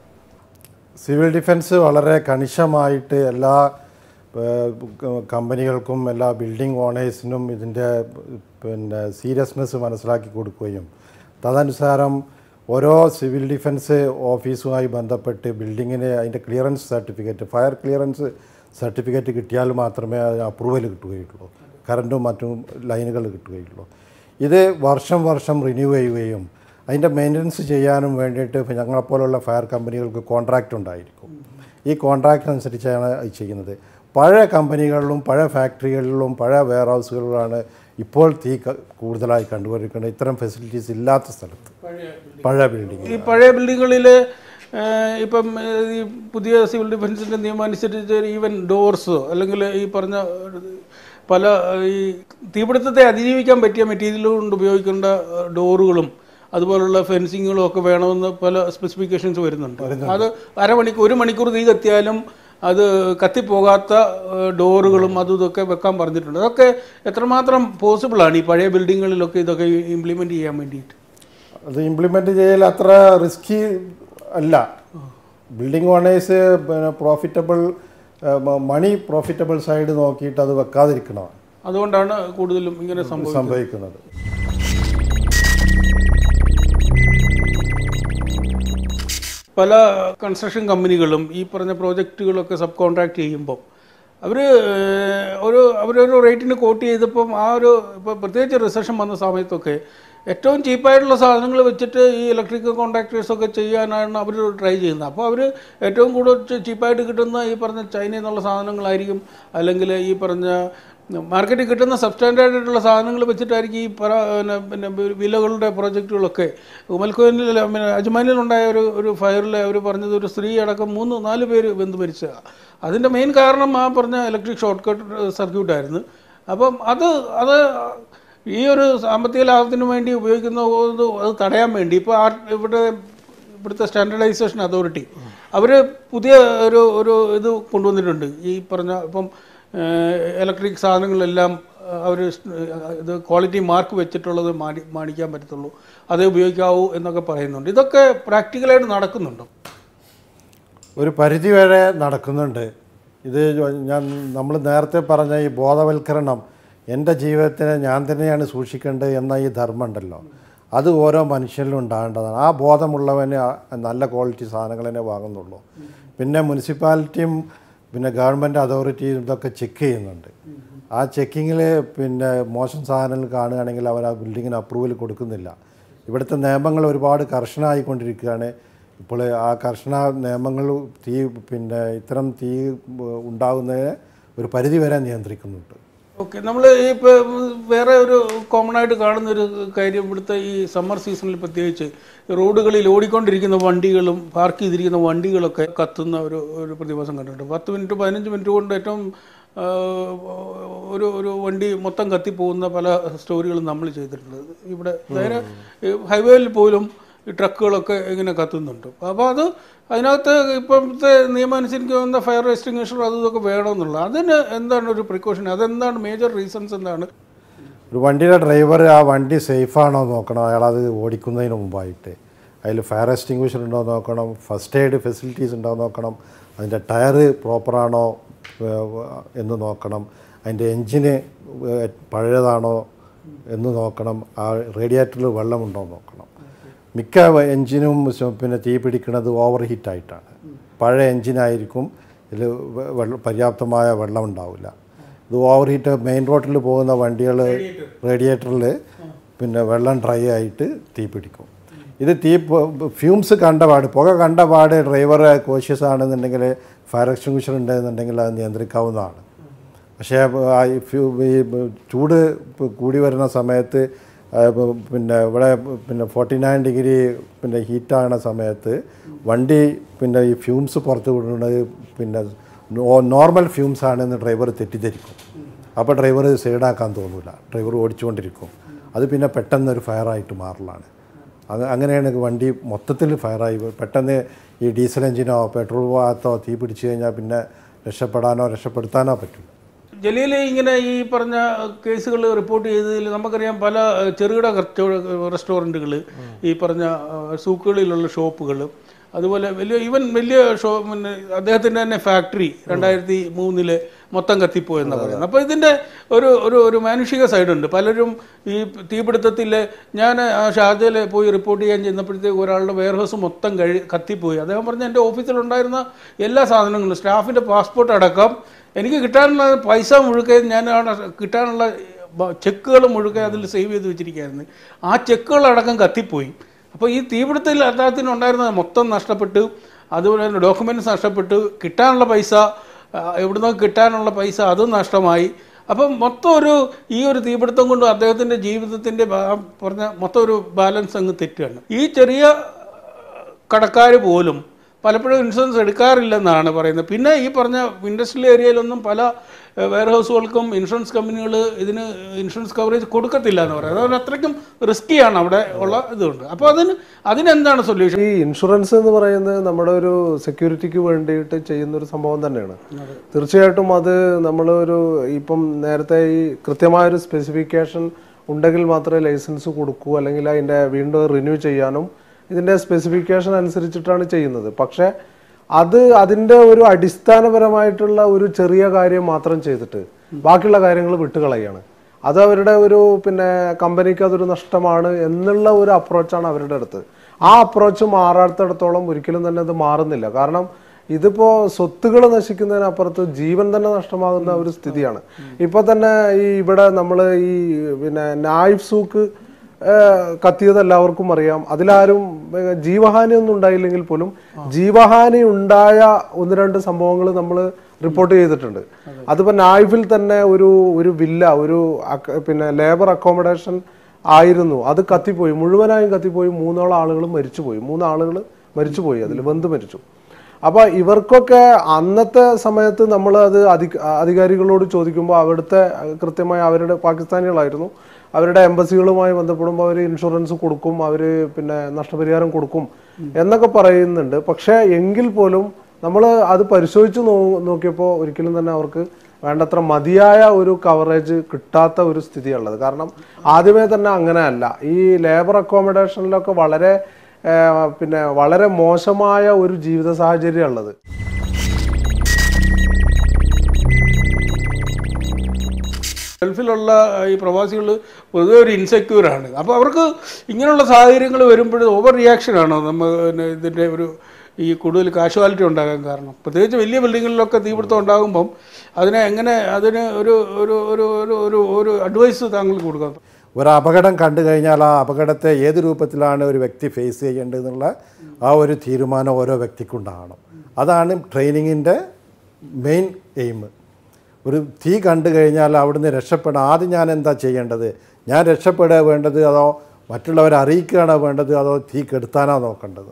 സിവിൽ ഡിഫൻസ് വളരെ കണിശമായിട്ട് എല്ലാ ഏഹ്, ക- കമ്പനികൾക്കും എല്ലാ ബിൽഡിംഗ് ഓണേഴ്സിനും ഇതിൻ്റെ പിന്നെ സീരിയസ്നെസ് മനസ്സിലാക്കി കൊടുക്കുകയും തദനുസാരം ഓരോ സിവിൽ ഡിഫൻസ് ഓഫീസുമായി ബന്ധപ്പെട്ട് ബിൽഡിങ്ങിന് അതിൻ്റെ clearance certificate fire clearance certificate കിട്ടിയാൽ മാത്രമേ അതിന് അപ്രൂവൽ കിട്ടുകയുള്ളൂ കറണ്ടും മറ്റും ലൈനുകൾ കിട്ടുകയുള്ളൂ ഇത് വർഷം വർഷം റിന്യൂ ചെയ്യുകയും അതിൻ്റെ മെയിൻ്റനൻസ് ചെയ്യാനും വേണ്ടിയിട്ട് ഇപ്പം ഞങ്ങളെപ്പോലുള്ള ഫയർ കമ്പനികൾക്ക് കോൺട്രാക്റ്റ് ഉണ്ടായിരിക്കും ഈ കോൺട്രാക്റ്റ് അനുസരിച്ചാണ് ഇത് ചെയ്യുന്നത് പഴയ കമ്പനികളിലും പഴയ ഫാക്ടറികളിലും പഴയ വെയർ ഹൗസുകളിലാണ് ഇപ്പോൾ തീ ക- കൂടുതലായി കണ്ടുകൊണ്ടിരിക്കുന്നത് ഇത്തരം ഫെസിലിറ്റീസ് ഇല്ലാത്ത സ്ഥലത്ത് പഴയ ബിൽഡിംഗ് ഈ പഴയ ബിൽഡിങ്ങുകളിൽ ഇപ്പം ഏഹ്, ഈ പുതിയ സിവിൽ ഡിഫൻസിൻ്റെ നിയമം അനുസരിച്ച് ഈവൻ ഡോർസ് അല്ലെങ്കിൽ ഈ പറഞ്ഞ ഏഹ്, പല ഏഹ്, ഈ തീപിടുത്തത്തെ അതിജീവിക്കാൻ പറ്റിയ മെറ്റീരിയൽ കൊണ്ട് ഉപയോഗിക്കേണ്ട ഏഹ്, ഡോറുകളും അതുപോലുള്ള ഫെൻസിങ്ങുകളും ഒക്കെ വേണമെന്ന് പല സ്പെസിഫിക്കേഷൻസ് വരുന്നുണ്ട് അത് അരമണിക്കൂർ ഒരു മണിക്കൂർ തീ കത്തിയാലും അത് കത്തിപ്പോകാത്ത ഏഹ്, ഡോറുകളും അതും ഇതൊക്കെ വെക്കാൻ പറഞ്ഞിട്ടുണ്ട് അതൊക്കെ എത്രമാത്രം പോസിബിളാണ് ഈ പഴയ ബിൽഡിങ്ങുകളിലൊക്കെ ഇതൊക്കെ ഇംപ്ലിമെൻറ്റ് ചെയ്യാൻ വേണ്ടിയിട്ട് അത് ഇംപ്ലിമെൻ്റ് ചെയ്യൽ അത്ര റിസ്കി അല്ല ബിൽഡിംഗ് ഓണേഴ്സ് പിന്നെ പ്രോഫിറ്റബിൾ മണി പ്രോഫിറ്റബിൾ സൈഡ് നോക്കിയിട്ട് അത് വെക്കാതിരിക്കണം അതുകൊണ്ടാണ് കൂടുതലും ഇങ്ങനെ സംഭവിക്കുന്നത് സംഭവിക്കുന്നത് പല കൺസ്ട്രക്ഷൻ കമ്പനികളും ഈ പറഞ്ഞ പ്രോജക്റ്റുകളൊക്കെ സബ് കോൺട്രാക്ട് ചെയ്യുമ്പോൾ അവർ ഒരു അവരൊരു റേറ്റിന് കോട്ട് ചെയ്തപ്പം ആ ഒരു ഇപ്പോൾ പ്രത്യേകിച്ച് റിസഷൻ വന്ന സമയത്തൊക്കെ ഏറ്റവും ചീപ്പായിട്ടുള്ള സാധനങ്ങൾ വെച്ചിട്ട് ഈ ഇലക്ട്രിക്കൽ കോൺട്രാക്ടേഴ്സൊക്കെ ചെയ്യാനാണ് അവർ ട്രൈ ചെയ്യുന്നത് അപ്പോൾ അവർ ഏറ്റവും കൂടുതൽ ചീപ്പായിട്ട് കിട്ടുന്ന ഈ പറഞ്ഞ ചൈനയിൽ നിന്നുള്ള സാധനങ്ങളായിരിക്കും അല്ലെങ്കിൽ ഈ പറഞ്ഞ മാർക്കറ്റിൽ കിട്ടുന്ന സബ്സ്റ്റാൻഡേർഡ് ആയിട്ടുള്ള സാധനങ്ങൾ വെച്ചിട്ടായിരിക്കും ഈ പറ പിന്നെ പിന്നെ വിലകളുടെ പ്രോജക്റ്റുകളൊക്കെ ഉമൽക്കോനിൽ പിന്നെ അജ്മാനിലുണ്ടായ ഒരു ഒരു ഫയറിൽ അവർ പറഞ്ഞത് ഒരു സ്ത്രീ അടക്കം മൂന്ന് നാല് പേര് ബന്ധു മരിച്ചതാണ് അതിൻ്റെ മെയിൻ കാരണം ആ പറഞ്ഞ ഇലക്ട്രിക് ഷോർട്ട് കട്ട് സർക്യൂട്ടായിരുന്നു അപ്പം അത് അത് ഈ ഒരു സാമ്പത്തിക ലാഭത്തിന് വേണ്ടി ഉപയോഗിക്കുന്ന ഒരു അത് തടയാൻ വേണ്ടി ഇപ്പോൾ ആ ഇവിടെ ഇവിടുത്തെ സ്റ്റാൻഡർഡൈസേഷൻ അതോറിറ്റി അവർ പുതിയ ഒരു ഒരു ഇത് കൊണ്ടുവന്നിട്ടുണ്ട് ഈ പറഞ്ഞ ഇപ്പം ഇലക്ട്രിക് സാധനങ്ങളെല്ലാം അവർ ഇത് ക്വാളിറ്റി മാർക്ക് വെച്ചിട്ടുള്ളത് മാടി മാണിക്കാൻ പറ്റത്തുള്ളൂ അതേ ഉപയോഗിക്കാവൂ എന്നൊക്കെ പറയുന്നുണ്ട് ഇതൊക്കെ പ്രാക്ടിക്കലായിട്ട് നടക്കുന്നുണ്ടോ ഒരു പരിധി വരെ നടക്കുന്നുണ്ട് ഇത് ഞാൻ നമ്മൾ നേരത്തെ പറഞ്ഞ ഈ ബോധവൽക്കരണം എൻ്റെ ജീവിതത്തിനെ ഞാൻ തന്നെയാണ് സൂക്ഷിക്കേണ്ടത് എന്ന ഈ ധർമ്മം ഉണ്ടല്ലോ അത് ഓരോ മനുഷ്യരിലും ഉണ്ടാകേണ്ടതാണ് ആ ബോധമുള്ളവന് ആ നല്ല ക്വാളിറ്റി സാധനങ്ങൾ തന്നെ വാങ്ങുന്നുള്ളൂ പിന്നെ മുനിസിപ്പാലിറ്റിയും പിന്നെ ഗവൺമെൻറ് അതോറിറ്റിയും ഇതൊക്കെ ചെക്ക് ചെയ്യുന്നുണ്ട് ആ ചെക്കിങ്ങിൽ പിന്നെ മോശം സാധനങ്ങൾ കാണുകയാണെങ്കിൽ അവർ ആ ബിൽഡിങ്ങിന് അപ്രൂവൽ കൊടുക്കുന്നില്ല ഇവിടുത്തെ നിയമങ്ങൾ ഒരുപാട് കർശനമായിക്കൊണ്ടിരിക്കുകയാണ് ഇപ്പോൾ ആ കർശന നിയമങ്ങൾ തീ പിന്നെ ഇത്തരം തീ ഉം, ഉണ്ടാകുന്നതിനെ ഒരു പരിധി വരെ നിയന്ത്രിക്കുന്നുണ്ട് ഓക്കെ നമ്മൾ ഇപ്പോൾ വേറെ ഒരു കോമൺ ആയിട്ട് കാണുന്ന ഒരു കാര്യം ഇവിടുത്തെ ഈ സമ്മർ സീസണിൽ പ്രത്യേകിച്ച് റോഡുകളിൽ ഓടിക്കൊണ്ടിരിക്കുന്ന വണ്ടികളും പാർക്ക് ചെയ്തിരിക്കുന്ന വണ്ടികളൊക്കെ കത്തുന്ന ഒരു ഒരു പ്രതിഭാസം കണ്ടിട്ടുണ്ട് പത്ത് മിനിറ്റ് പതിനഞ്ച് മിനിറ്റ് കൊണ്ട് ഏറ്റവും ആ, ഒരു ഒരു വണ്ടി മൊത്തം കത്തിപ്പോകുന്ന പല സ്റ്റോറികളും നമ്മൾ ചെയ്തിട്ടുണ്ട് ഇവിടെ നേരെ ഹൈവേയിൽ പോലും ഈ ട്രക്കുകളൊക്കെ ഇങ്ങനെ കത്തുന്നുണ്ട് അപ്പോൾ അത് അതിനകത്ത് ഇപ്പോഴത്തെ നിയമം അനുസരിച്ച് വന്ന ഫയർ എക്സ്റ്റിങ്ഷർ അത് ഇതൊക്കെ വേണമെന്നുള്ളത് അതിന് എന്താണ് ഒരു പ്രിക്കോഷൻ അതെന്താണ് മേജർ റീസൺസ് എന്താണ് ഒരു വണ്ടിയുടെ ഡ്രൈവർ ആ വണ്ടി സേഫാണോ നോക്കണം അയാളത് ഓടിക്കുന്നതിന് മുമ്പായിട്ട് അതിൽ ഫയർ എക്സ്റ്റിങ്വിഷർ ഉണ്ടോ എന്ന് നോക്കണം ഫസ്റ്റ് എയ്ഡ് ഫെസിലിറ്റീസ് ഉണ്ടോ എന്ന് നോക്കണം അതിൻ്റെ ടയറ് പ്രോപ്പറാണോ എന്ന് നോക്കണം അതിൻ്റെ എൻജിന് പഴയതാണോ എന്ന് നോക്കണം ആ റേഡിയേറ്ററിൽ വെള്ളമുണ്ടോ എന്ന് നോക്കണം മിക്ക എൻജിനും സ- പിന്നെ തീ പിടിക്കുന്നത് ഓവർ ഹീറ്റായിട്ടാണ് പഴയ എൻജിനായിരിക്കും ഇതിൽ വെള്ളം പര്യാപ്തമായ വെള്ളം ഉണ്ടാവില്ല ഇത് ഓവർ ഹീറ്റ് മെയിൻ റോഡിൽ പോകുന്ന വണ്ടികൾ റേഡിയേറ്ററിൽ പിന്നെ വെള്ളം ഡ്രൈ ആയിട്ട് തീ പിടിക്കും ഇത് തീ ഫ്യൂംസ് കണ്ട പാട് പുക കണ്ട പാട് ഡ്രൈവർ കോഷ്യസ് ആണെന്നുണ്ടെങ്കിൽ ഫയർ എക്സ്റ്റിങ്വിഷർ ഉണ്ടെന്നുണ്ടെങ്കിൽ അത് നിയന്ത്രിക്കാവുന്നതാണ് പക്ഷേ ആ ഈ ഫ്യൂ- ഈ ചൂട് കൂടി വരുന്ന സമയത്ത് ആ, പ- പിന്നെ ഇവിടെ പിന്നെ ഫോർട്ടി നയൻ ഡിഗ്രി പിന്നെ ഹീറ്റാകുന്ന സമയത്ത് വണ്ടി പിന്നെ ഈ ഫ്യൂംസ് പുറത്ത് വിടുന്നത് പിന്നെ നോർമൽ ഫ്യൂംസ് ആണെന്ന് ഡ്രൈവർ തെറ്റിദ്ധരിക്കും അപ്പോൾ ഡ്രൈവർ സൈഡാക്കാൻ തോന്നില്ല ഡ്രൈവർ ഓടിച്ചുകൊണ്ടിരിക്കും അത് പിന്നെ പെട്ടെന്ന് ഒരു ഫയറായിട്ട് മാറലാണ് അത് അങ്ങനെയാണ് വണ്ടി മൊത്തത്തിൽ ഫയറായി പെട്ടെന്ന് ഈ ഡീസൽ എഞ്ചിനോ പെട്രോൾ ഭാഗത്തോ തീ പിടിച്ചു കഴിഞ്ഞാൽ പിന്നെ രക്ഷപ്പെടാനോ രക്ഷപ്പെടുത്താനോ പറ്റില്ല ജലീൽ ഇങ്ങനെ ഈ പറഞ്ഞ കേസുകൾ റിപ്പോർട്ട് ചെയ്തതിൽ നമുക്കറിയാം പല ഏഹ്, ചെറുകിട റെസ്റ്റോറൻറ്റുകൾ ഈ പറഞ്ഞ ഏഹ്, സൂക്കുകളിലുള്ള ഷോപ്പുകൾ അതുപോലെ വലിയ ഈവൻ വലിയ ഷോ പിന്നെ അദ്ദേഹത്തിൻ്റെ തന്നെ ഫാക്ടറി രണ്ടായിരത്തി മൂന്നില് മൊത്തം കത്തിപ്പോയെന്നാണ് പറയുന്നത് അപ്പോൾ ഇതിൻ്റെ ഒരു ഒരു ഒരു മാനുഷിക സൈഡുണ്ട് പലരും ഈ തീപിടുത്തത്തിൽ ഞാൻ ആ ഷാർജയിൽ പോയി റിപ്പോർട്ട് ചെയ്യാൻ ചെന്നപ്പോഴത്തേക്ക് ഒരാളുടെ വെയർഹൗസ് മൊത്തം കഴി കത്തിപ്പോയി അദ്ദേഹം പറഞ്ഞ എൻ്റെ ഓഫീസിലുണ്ടായിരുന്ന എല്ലാ സാധനങ്ങളും സ്റ്റാഫിൻ്റെ പാസ്പോർട്ട് അടക്കം എനിക്ക് കിട്ടാനുള്ള പൈസ മുഴുക്കെ ഞാൻ അവിടെ കിട്ടാനുള്ള ബ- ചെക്കുകൾ മുഴുക്കെ അതിൽ സേവ് ചെയ്ത് വെച്ചിരിക്കുകയായിരുന്നു ആ ചെക്കുകളടക്കം കത്തിപ്പോയി അപ്പോൾ ഈ തീപിടുത്തത്തിൽ അദ്ദേഹത്തിന് ഉണ്ടായിരുന്നത് മൊത്തം നഷ്ടപ്പെട്ടു അതുപോലെ തന്നെ ഡോക്യുമെൻറ്റ്സ് നഷ്ടപ്പെട്ടു കിട്ടാനുള്ള പൈസ ആ, എവിടുന്നോ കിട്ടാനുള്ള പൈസ അതും നഷ്ടമായി അപ്പം മൊത്തം ഒരു ഈ ഒരു തീപിടുത്തം കൊണ്ട് അദ്ദേഹത്തിൻ്റെ ജീവിതത്തിൻ്റെ പറഞ്ഞ മൊത്തം ഒരു ബാലൻസ് അങ്ങ് തെറ്റുകയാണ് ഈ ചെറിയ കടക്കാർ പോലും പലപ്പോഴും ഇൻഷുറൻസ് എടുക്കാറില്ലെന്നാണ് പറയുന്നത് പിന്നെ ഈ പറഞ്ഞ ഇൻഡസ്ട്രിയൽ ഏരിയയിലൊന്നും പല വെയർ ഹൗസുകൾക്കും ഇൻഷുറൻസ് കമ്പനികൾ ഇതിന് ഇൻഷുറൻസ് കവറേജ് കൊടുക്കത്തില്ല എന്ന് പറയുന്നത് അതുകൊണ്ട് അത്രയ്ക്കും റിസ്ക്കിയാണ് അവിടെ ഉള്ള ഇതുണ്ട് അപ്പോൾ അതിന് അതിനെന്താണ് സൊല്യൂഷൻ ഈ ഇൻഷുറൻസ് എന്ന് പറയുന്നത് നമ്മുടെ ഒരു സെക്യൂരിറ്റിക്ക് വേണ്ടിയിട്ട് ചെയ്യുന്ന ഒരു സംഭവം തന്നെയാണ് തീർച്ചയായിട്ടും അത് നമ്മൾ ഒരു ഇപ്പം നേരത്തെ ഈ കൃത്യമായൊരു സ്പെസിഫിക്കേഷൻ ഉണ്ടെങ്കിൽ മാത്രമേ ലൈസൻസ് കൊടുക്കൂ അല്ലെങ്കിൽ അതിൻ്റെ വീണ്ടും റിന്യൂ ചെയ്യാനും ഇതിൻ്റെ സ്പെസിഫിക്കേഷൻ അനുസരിച്ചിട്ടാണ് ചെയ്യുന്നത് പക്ഷേ അത് അതിൻ്റെ ഒരു അടിസ്ഥാനപരമായിട്ടുള്ള ഒരു ചെറിയ കാര്യം മാത്രം ചെയ്തിട്ട് ബാക്കിയുള്ള കാര്യങ്ങൾ വിട്ടുകളയാണ് അത് അവരുടെ ഒരു പിന്നെ കമ്പനിക്ക് അതൊരു നഷ്ടമാണ് എന്നുള്ള ഒരു അപ്രോച്ചാണ് അവരുടെ അടുത്ത് ആ അപ്രോച്ച് മാറാത്തിടത്തോളം ഒരിക്കലും തന്നെ അത് മാറുന്നില്ല കാരണം ഇതിപ്പോ സ്വത്തുകൾ നശിക്കുന്നതിനപ്പുറത്ത് ജീവൻ തന്നെ നഷ്ടമാകുന്ന ഒരു സ്ഥിതിയാണ് ഇപ്പൊ തന്നെ ഈ ഇവിടെ നമ്മൾ ഈ പിന്നെ നായിഫ് സൂക്ക് ഏഹ്, കത്തിയത് എല്ലാവർക്കും അറിയാം അതിലാരും ഏഹ്, ജീവഹാനി ഒന്നും ഉണ്ടായില്ലെങ്കിൽ പോലും ജീവഹാനി ഉണ്ടായ ഒന്ന് രണ്ട് സംഭവങ്ങൾ നമ്മൾ റിപ്പോർട്ട് ചെയ്തിട്ടുണ്ട് അതിപ്പോ നായിഫിൽ തന്നെ ഒരു ഒരു വില്ല ഒരു അക്ക- പിന്നെ ലേബർ അക്കോമഡേഷൻ ആയിരുന്നു അത് കത്തിപ്പോയി മുഴുവനായും കത്തിപ്പോയി മൂന്നോളം ആളുകൾ മരിച്ചുപോയി മൂന്നാളുകൾ മരിച്ചുപോയി അതിൽ വെന്ത് മരിച്ചു അപ്പൊ ഇവർക്കൊക്കെ അന്നത്തെ സമയത്ത് നമ്മൾ അത് അധി അധികാരികളോട് ചോദിക്കുമ്പോൾ അവിടുത്തെ കൃത്യമായി അവരുടെ പാകിസ്ഥാനികളായിരുന്നു അവരുടെ എംബസികളുമായി ബന്ധപ്പെടുമ്പോൾ അവർ ഇൻഷുറൻസ് കൊടുക്കും അവർ പിന്നെ നഷ്ടപരിഹാരം കൊടുക്കും എന്നൊക്കെ പറയുന്നുണ്ട് പക്ഷേ എങ്കിൽ പോലും നമ്മൾ അത് പരിശോധിച്ച് നോ നോക്കിയപ്പോൾ ഒരിക്കലും തന്നെ അവർക്ക് വേണ്ടത്ര മതിയായ ഒരു കവറേജ് കിട്ടാത്ത ഒരു സ്ഥിതിയുള്ളത് കാരണം ആദ്യമേ തന്നെ അങ്ങനെയല്ല ഈ ലേബർ അക്കോമഡേഷനിലൊക്കെ വളരെ ഏഹ്, പിന്നെ വളരെ മോശമായ ഒരു ജീവിത സാഹചര്യം ഉള്ളത് ഗൾഫിലുള്ള ഈ പ്രവാസികൾ പൊതുവെ ഒരു ഇൻസെക്യൂർ ആണ് അപ്പോൾ അവർക്ക് ഇങ്ങനെയുള്ള സാഹചര്യങ്ങൾ വരുമ്പോൾ ഓവർ റിയാക്ഷനാണോ നമ്മൾ പിന്നെ ഇതിൻ്റെ ഒരു ഈ കൂടുതൽ കാഷ്വാലിറ്റി ഉണ്ടാകാൻ കാരണം പ്രത്യേകിച്ച് വലിയ ബിൽഡിങ്ങുകളിലൊക്കെ തീപിടുത്തം ഉണ്ടാകുമ്പം അതിനെ എങ്ങനെ അതിന് ഒരു ഒരു ഒരു ഒരു ഒരു ഒരു അഡ്വൈസ് താങ്കൾ കൊടുക്കാം ഒരു അപകടം കണ്ടു കഴിഞ്ഞാൽ ആ അപകടത്തെ ഏത് രൂപത്തിലാണ് ഒരു വ്യക്തി ഫേസ് ചെയ്യേണ്ടതെന്നുള്ള ആ ഒരു തീരുമാനം ഓരോ വ്യക്തിക്കുണ്ടാകണം അതാണ് ട്രെയിനിങ്ങിൻ്റെ മെയിൻ എയിം ഒരു തീ കണ്ടു കഴിഞ്ഞാൽ അവിടുന്ന് രക്ഷപ്പെടാൻ ആദ്യം ഞാൻ എന്താ ചെയ്യേണ്ടത് ഞാൻ രക്ഷപ്പെടുക വേണ്ടത് അതോ മറ്റുള്ളവരെ അറിയിക്കുകയാണോ വേണ്ടത് അതോ തീ കെടുത്താനോ നോക്കേണ്ടത്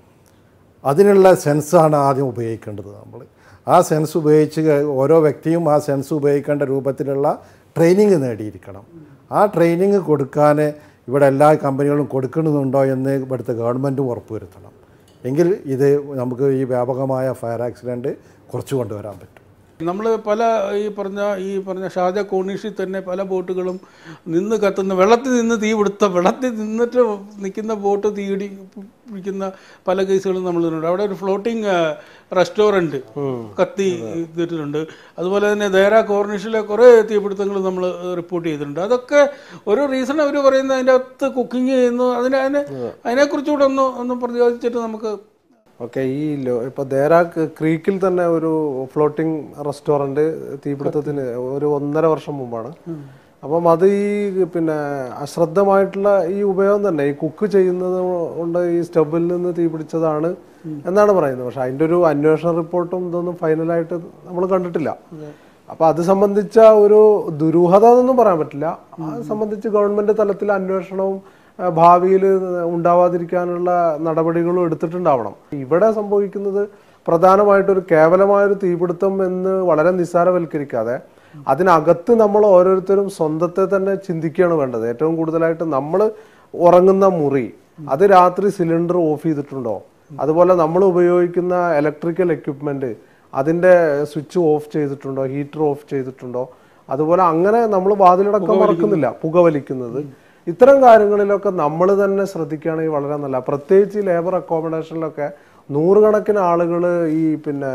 അതിനുള്ള സെൻസാണ് ആദ്യം ഉപയോഗിക്കേണ്ടത് നമ്മൾ ആ സെൻസ് ഉപയോഗിച്ച് ക- ഓരോ വ്യക്തിയും ആ സെൻസ് ഉപയോഗിക്കേണ്ട രൂപത്തിലുള്ള ട്രെയിനിങ് നേടിയിരിക്കണം ആ ട്രെയിനിങ് കൊടുക്കാൻ ഇവിടെ എല്ലാ കമ്പനികളും കൊടുക്കുന്നുണ്ടോ എന്ന് ഇവിടുത്തെ ഗവൺമെൻറ്റും ഉറപ്പുവരുത്തണം എങ്കിൽ ഇത് നമുക്ക് ഈ വ്യാപകമായ ഫയർ ആക്സിഡൻറ്റ് കുറച്ച് കൊണ്ടുവരാൻ പറ്റും നമ്മൾ പല ഈ പറഞ്ഞ ഈ പറഞ്ഞ ഷാജ കോണീഷിൽ തന്നെ പല ബോട്ടുകളും നിന്ന് കത്തുന്ന വെള്ളത്തിൽ നിന്ന് തീ പിടുത്ത വെള്ളത്തിൽ നിന്നിട്ട് നിൽക്കുന്ന ബോട്ട് തീയിടി പിടിക്കുന്ന പല കേസുകളും നമ്മൾ കണ്ടിട്ടുണ്ട് അവിടെ ഒരു ഫ്ലോട്ടിംഗ് റെസ്റ്റോറൻറ്റ് കത്തി ഇതിട്ടുണ്ട് അതുപോലെ തന്നെ ദേര കോർണിഷിലെ കുറേ തീപിടുത്തങ്ങൾ നമ്മൾ റിപ്പോർട്ട് ചെയ്തിട്ടുണ്ട് അതൊക്കെ ഒരു റീസൺ അവർ പറയുന്നത് അതിൻ്റെ അകത്ത് കുക്കിംഗ് ചെയ്യുന്നു അതിനെ അതിനെ അതിനെക്കുറിച്ചുകൂടെ ഒന്ന് ഒന്ന് പ്രതിപാദിച്ചിട്ട് നമുക്ക് ഓക്കെ ഈ ലോ ഇപ്പോൾ ദേരാക്ക് ക്രീക്കിൽ തന്നെ ഒരു ഫ്ലോട്ടിംഗ് റെസ്റ്റോറൻറ്റ് തീപിടുത്തത്തിന് ഒരു ഒന്നര വർഷം മുമ്പാണ് അപ്പം അത് ഈ പിന്നെ അശ്രദ്ധമായിട്ടുള്ള ഈ ഉപയോഗം തന്നെ ഈ കുക്ക് ചെയ്യുന്നത് കൊണ്ട് ഈ സ്റ്റബിൽ നിന്ന് തീ പിടിച്ചതാണ് എന്നാണ് പറയുന്നത് പക്ഷെ അതിൻ്റെ ഒരു അന്വേഷണ റിപ്പോർട്ടും ഇതൊന്നും ഫൈനലായിട്ട് നമ്മൾ കണ്ടിട്ടില്ല അപ്പൊ അത് സംബന്ധിച്ച ഒരു ദുരൂഹത എന്നൊന്നും പറയാൻ പറ്റില്ല അത് സംബന്ധിച്ച് ഗവൺമെന്റ് തലത്തിൽ അന്വേഷണവും ഭാവിയിൽ ഉണ്ടാവാതിരിക്കാനുള്ള നടപടികളും എടുത്തിട്ടുണ്ടാവണം ഇവിടെ സംഭവിക്കുന്നത് പ്രധാനമായിട്ടൊരു കേവലമായൊരു തീപിടുത്തം എന്ന് വളരെ നിസ്സാരവൽക്കരിക്കാതെ അതിനകത്ത് നമ്മൾ ഓരോരുത്തരും സ്വന്തത്തെ തന്നെ ചിന്തിക്കുകയാണ് വേണ്ടത് ഏറ്റവും കൂടുതലായിട്ട് നമ്മൾ ഉറങ്ങുന്ന മുറി അത് രാത്രി സിലിണ്ടർ ഓഫ് ചെയ്തിട്ടുണ്ടോ അതുപോലെ നമ്മൾ ഉപയോഗിക്കുന്ന ഇലക്ട്രിക്കൽ എക്യുപ്മെന്റ് അതിന്റെ സ്വിച്ച് ഓഫ് ചെയ്തിട്ടുണ്ടോ ഹീറ്റർ ഓഫ് ചെയ്തിട്ടുണ്ടോ അതുപോലെ അങ്ങനെ നമ്മൾ വാതിലടക്കം മറക്കുന്നില്ല പുകവലിക്കുന്നത് ഇത്തരം കാര്യങ്ങളിലൊക്കെ നമ്മൾ തന്നെ ശ്രദ്ധിക്കുകയാണെങ്കിൽ വളരെ നല്ല പ്രത്യേകിച്ച് ഈ ലേബർ അക്കോമഡേഷനിലൊക്കെ നൂറുകണക്കിന് ആളുകൾ ഈ പിന്നെ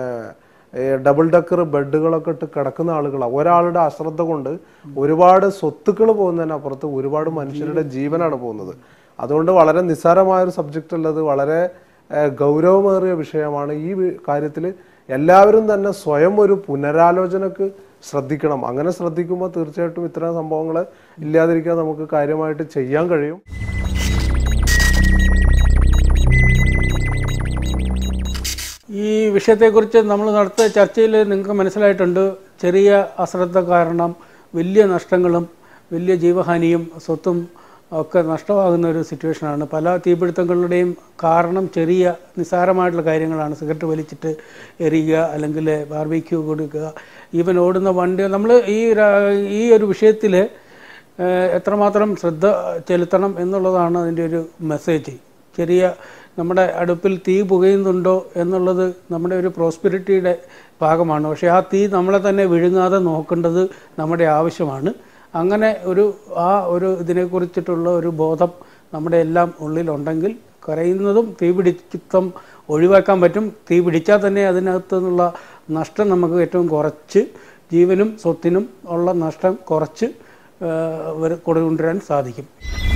ഡബിൾ ഡക്കർ ബെഡുകളൊക്കെ ഇട്ട് കിടക്കുന്ന ആളുകളാണ് ഒരാളുടെ അശ്രദ്ധ കൊണ്ട് ഒരുപാട് സ്വത്തുക്കൾ പോകുന്നതിനപ്പുറത്ത് ഒരുപാട് മനുഷ്യരുടെ ജീവനാണ് പോകുന്നത് അതുകൊണ്ട് വളരെ നിസ്സാരമായ ഒരു സബ്ജക്റ്റ് ഉള്ളത് വളരെ ഏഹ്, ഗൗരവമേറിയ വിഷയമാണ് ഈ കാര്യത്തിൽ എല്ലാവരും തന്നെ സ്വയം ഒരു പുനരാലോചനക്ക് ശ്രദ്ധിക്കണം അങ്ങനെ ശ്രദ്ധിക്കുമ്പോൾ തീർച്ചയായിട്ടും ഇത്തരം സംഭവങ്ങൾ ഇല്ലാതിരിക്കാൻ നമുക്ക് കാര്യമായിട്ട് ചെയ്യാൻ കഴിയും ഈ വിഷയത്തെക്കുറിച്ച് നമ്മൾ നടത്തിയ ചർച്ചയിൽ നിങ്ങൾക്ക് മനസ്സിലായിട്ടുണ്ട് ചെറിയ അശ്രദ്ധ കാരണം വലിയ നഷ്ടങ്ങളും വലിയ ജീവഹാനിയും സ്വത്തും ഒക്കെ നഷ്ടമാകുന്ന ഒരു സിറ്റുവേഷനാണ് പല തീപിടുത്തങ്ങളുടെയും കാരണം ചെറിയ നിസ്സാരമായിട്ടുള്ള കാര്യങ്ങളാണ് സിഗരറ്റ് വലിച്ചിട്ട് എറിയുക അല്ലെങ്കിൽ ബാർബിക്യൂ കൊടുക്കുക ഈവൻ ഓടുന്ന വണ്ടി നമ്മൾ ഈ ര- ഈ ഒരു വിഷയത്തിൽ എത്രമാത്രം ശ്രദ്ധ ചെലുത്തണം എന്നുള്ളതാണ് അതിൻ്റെ ഒരു മെസ്സേജ് ചെറിയ നമ്മുടെ അടുപ്പിൽ തീ പുകയുന്നുണ്ടോ എന്നുള്ളത് നമ്മുടെ ഒരു പ്രോസ്പെരിറ്റിയുടെ ഭാഗമാണ് പക്ഷേ ആ തീ നമ്മളെ തന്നെ വിഴുങ്ങാതെ നോക്കേണ്ടത് നമ്മുടെ ആവശ്യമാണ് അങ്ങനെ ഒരു ആ ഒരു ഇതിനെക്കുറിച്ചിട്ടുള്ള ഒരു ബോധം നമ്മുടെ എല്ലാം ഉള്ളിലുണ്ടെങ്കിൽ കരയുന്നതും തീപിടിത്തം ഒഴിവാക്കാൻ പറ്റും തീ പിടിച്ചാൽ തന്നെ അതിനകത്തു നിന്നുള്ള നഷ്ടം നമുക്ക് ഏറ്റവും കുറച്ച് ജീവനും സ്വത്തിനും ഉള്ള നഷ്ടം കുറച്ച് കൊണ്ടുവരാൻ സാധിക്കും